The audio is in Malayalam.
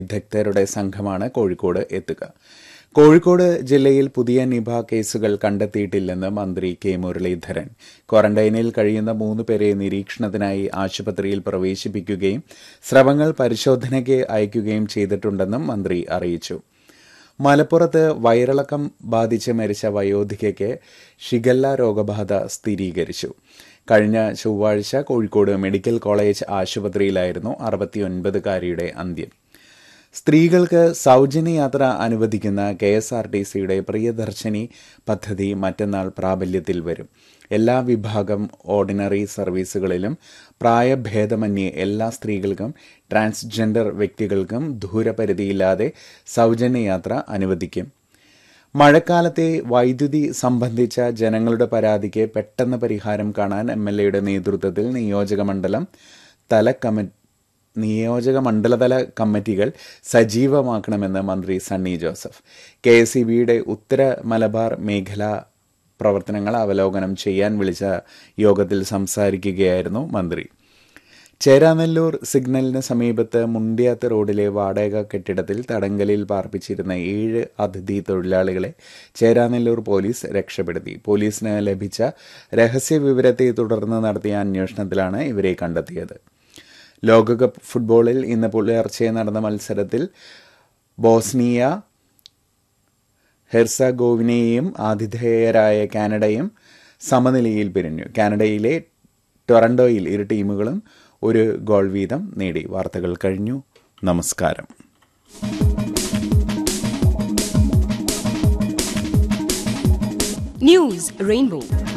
വിദഗ്ധരുടെ സംഘമാണ് കോഴിക്കോട് എത്തുക കോഴിക്കോട് ജില്ലയിൽ പുതിയ നിപ കേസുകൾ കണ്ടെത്തിയിട്ടില്ലെന്ന് മന്ത്രി കെ മുരളീധരൻ ക്വാറന്റൈനിൽ കഴിയുന്ന മൂന്ന് പേരെ നിരീക്ഷണത്തിനായി ആശുപത്രിയിൽ പ്രവേശിപ്പിക്കുകയും സ്രവങ്ങൾ പരിശോധനയ്ക്ക് അയക്കുകയും ചെയ്തിട്ടുണ്ടെന്നും മന്ത്രി അറിയിച്ചു മലപ്പുറത്ത് വയറിളക്കം ബാധിച്ച് മരിച്ച വയോധികയ്ക്ക് ഷിഗല്ല രോഗബാധ സ്ഥിരീകരിച്ചു കഴിഞ്ഞ ചൊവ്വാഴ്ച കോഴിക്കോട് മെഡിക്കൽ കോളേജ് ആശുപത്രിയിലായിരുന്നു അറുപത്തിയൊൻപതുകാരിയുടെ അന്ത്യം സ്ത്രീകൾക്ക് സൗജന്യ യാത്ര അനുവദിക്കുന്ന കെ എസ് ആർ ടി സിയുടെ പ്രിയദർശിനി പദ്ധതി മറ്റന്നാൾ പ്രാബല്യത്തിൽ വരും എല്ലാ വിഭാഗം ഓർഡിനറി സർവീസുകളിലും പ്രായഭേദമന്യേ എല്ലാ സ്ത്രീകൾക്കും ട്രാൻസ്ജെൻഡർ വ്യക്തികൾക്കും ദൂരപരിധിയില്ലാതെ സൗജന്യ യാത്ര അനുവദിക്കും മഴക്കാലത്തെ വൈദ്യുതി സംബന്ധിച്ച ജനങ്ങളുടെ പരാതിക്ക് പെട്ടെന്ന് പരിഹാരം കാണാൻ എം എൽ എയുടെ നേതൃത്വത്തിൽ നിയോജകമണ്ഡലം തല കമ്മിറ്റി നിയോജക മണ്ഡലതല കമ്മിറ്റികൾ സജീവമാക്കണമെന്ന് മന്ത്രി Sunny Joseph K S E ബിയുടെ ഉത്തര മലബാർ മേഖല പ്രവർത്തനങ്ങൾ അവലോകനം ചെയ്യാൻ വിളിച്ച യോഗത്തിൽ സംസാരിക്കുകയായിരുന്നു മന്ത്രി ചേരാനെല്ലൂർ സിഗ്നലിന് സമീപത്ത് മുണ്ടിയാത്ത് റോഡിലെ വാടക കെട്ടിടത്തിൽ തടങ്കലിൽ പാർപ്പിച്ചിരുന്ന ഏഴ് അതിഥി തൊഴിലാളികളെ ചേരാനെല്ലൂർ പോലീസ് രക്ഷപ്പെടുത്തി പോലീസിന് ലഭിച്ച രഹസ്യ വിവരത്തെ തുടർന്ന് നടത്തിയ അന്വേഷണത്തിലാണ് ഇവരെ കണ്ടെത്തിയത് ലോകകപ്പ് ഫുട്ബോളിൽ ഇന്ന് പുലർച്ചെ നടന്ന മത്സരത്തിൽ ബോസ്നിയ ഹെർസഗോവിനയെയും ആതിഥേയരായ കാനഡയും സമനിലയിൽ പിരിഞ്ഞു കാനഡയിലെ ടൊറന്റോയിൽ ഇരു ടീമുകളും ഒരു ഗോൾ വീതം നേടി വാർത്തകൾ കഴിഞ്ഞു നമസ്കാരം News Rainbow.